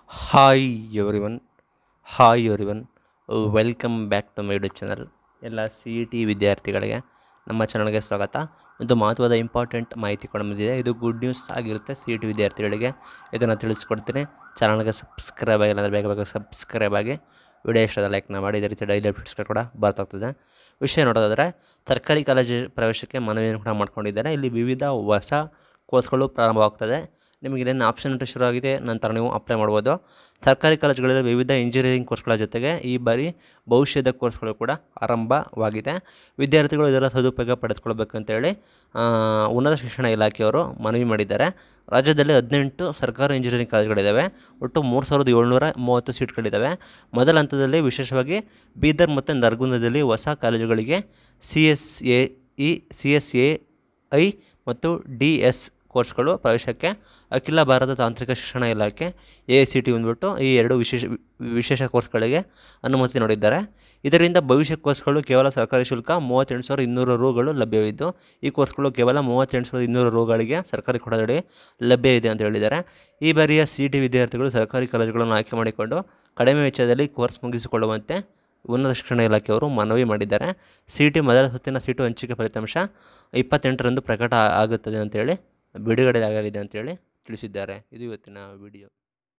hi everyone hi everyone welcome back to my YouTube channel ಎಲ್ಲ C E T ವಿದ್ಯಾರ್ಥಿಗಳಿಗೆ ನಮ್ಮ ಚಾನಲ್ಗೆ ಸ್ವಾಗತ ಒಂದು ಮಹತ್ವದ ಇಂಪಾರ್ಟೆಂಟ್ ಮಾಹಿತಿ ಕೂಡ ಬಂದಿದೆ ಇದು ಗುಡ್ ನ್ಯೂಸ್ ಆಗಿರುತ್ತೆ ಸಿ ಇ ಟಿ ವಿದ್ಯಾರ್ಥಿಗಳಿಗೆ ಇದನ್ನು ತಿಳಿಸ್ಕೊಡ್ತೀನಿ ಚಾನಲ್ಗೆ ಸಬ್ಸ್ಕ್ರೈಬ್ ಆಗಿಲ್ಲ ಅಂದರೆ ಬೇಗ ಬೇಗ ಸಬ್ಸ್ಕ್ರೈಬ್ ಆಗಿ ವಿಡಿಯೋ ಇಷ್ಟದ ಲೈಕ್ನ ಮಾಡಿ ಇದೇ ರೀತಿ ಡೈಲಿ ಅಪ್ಡೇಟ್ಸ್ಗಳು ಕೂಡ ಬರ್ತಾಗ್ತದೆ ವಿಷಯ ನೋಡೋದಾದರೆ ಸರ್ಕಾರಿ ಕಾಲೇಜು ಪ್ರವೇಶಕ್ಕೆ ಮನವಿಯನ್ನು ಕೂಡ ಮಾಡ್ಕೊಂಡಿದ್ದಾರೆ ಇಲ್ಲಿ ವಿವಿಧ ಹೊಸ ಕೋರ್ಸ್ಗಳು ಪ್ರಾರಂಭವಾಗ್ತದೆ ನಿಮಗೆ ಇಲ್ಲೇನು ಆಪ್ಷನ್ ಅಂತ ಶುರುವಾಗಿದೆ ನಂತರ ನೀವು ಅಪ್ಲೈ ಮಾಡ್ಬೋದು ಸರ್ಕಾರಿ ಕಾಲೇಜುಗಳಲ್ಲಿ ವಿವಿಧ ಇಂಜಿನಿಯರಿಂಗ್ ಕೋರ್ಸ್ಗಳ ಜೊತೆಗೆ ಈ ಬಾರಿ ಭವಿಷ್ಯದ ಕೋರ್ಸ್ಗಳು ಕೂಡ ಆರಂಭವಾಗಿದೆ ವಿದ್ಯಾರ್ಥಿಗಳು ಇದರ ಸದುಪಯೋಗ ಪಡೆದುಕೊಳ್ಬೇಕಂತೇಳಿ ಆ, ಉನ್ನತ ಶಿಕ್ಷಣ ಇಲಾಖೆಯವರು ಮನವಿ ಮಾಡಿದ್ದಾರೆ ರಾಜ್ಯದಲ್ಲಿ ಹದಿನೆಂಟು ಸರ್ಕಾರಿ ಇಂಜಿನಿಯರಿಂಗ್ ಕಾಲೇಜುಗಳಿದ್ದಾವೆ ಒಟ್ಟು ಮೂರು ಸಾವಿರದ ಏಳ್ನೂರ ಮೂವತ್ತು ಸೀಟ್ಗಳಿದ್ದಾವೆ ಮೊದಲ ಹಂತದಲ್ಲಿ ವಿಶೇಷವಾಗಿ ಬೀದರ್ ಮತ್ತು ನರಗುಂದದಲ್ಲಿ ಹೊಸ ಕಾಲೇಜುಗಳಿಗೆ C S E C S S I ಐ ಮತ್ತು ಡಿ ಎಸ್ ಕೋರ್ಸ್ಗಳು ಪ್ರವೇಶಕ್ಕೆ ಅಖಿಲ ಭಾರತ ತಾಂತ್ರಿಕ ಶಿಕ್ಷಣ ಇಲಾಖೆ ಎ ಐ ಸಿ ಟಿ ಬಂದ್ಬಿಟ್ಟು ಈ ಎರಡು ವಿಶೇಷ ವಿಶೇಷ ಕೋರ್ಸ್ಗಳಿಗೆ ಅನುಮತಿ ನೋಡಿದ್ದಾರೆ ಇದರಿಂದ ಭವಿಷ್ಯ ಕೋರ್ಸ್ಗಳು ಕೇವಲ ಸರ್ಕಾರಿ ಶುಲ್ಕ ಮೂವತ್ತೆಂಟು ಸಾವಿರದ ಇನ್ನೂರು ರೂಗಳು ಲಭ್ಯವಿದ್ದು ಈ ಕೋರ್ಸ್ಗಳು ಕೇವಲ ಮೂವತ್ತೆಂಟು ಸಾವಿರದ ಇನ್ನೂರು ರೂಗಳಿಗೆ ಸರ್ಕಾರಿ ಕೊಠಡಿ ಲಭ್ಯ ಇದೆ ಅಂತ ಹೇಳಿದ್ದಾರೆ ಈ ಬಾರಿಯ ಸಿ ಟಿ ವಿದ್ಯಾರ್ಥಿಗಳು ಸರ್ಕಾರಿ ಕಾಲೇಜುಗಳನ್ನು ಆಯ್ಕೆ ಮಾಡಿಕೊಂಡು ಕಡಿಮೆ ವೆಚ್ಚದಲ್ಲಿ ಕೋರ್ಸ್ ಮುಗಿಸಿಕೊಳ್ಳುವಂತೆ ಉನ್ನತ ಶಿಕ್ಷಣ ಇಲಾಖೆಯವರು ಮನವಿ ಮಾಡಿದ್ದಾರೆ ಸಿ ಟಿ ಮೊದಲ ಸುತ್ತಿನ ಸೀಟು ಹಂಚಿಕೆ ಫಲಿತಾಂಶ ಇಪ್ಪತ್ತೆಂಟರಂದು ಪ್ರಕಟ ಆಗುತ್ತದೆ ಅಂತೇಳಿ ಬಿಡುಗಡೆ ಆಗಲಿದೆ ಅಂತೇಳಿ ತಿಳಿಸಿದ್ದಾರೆ ಇದು ಇವತ್ತಿನ ವಿಡಿಯೋ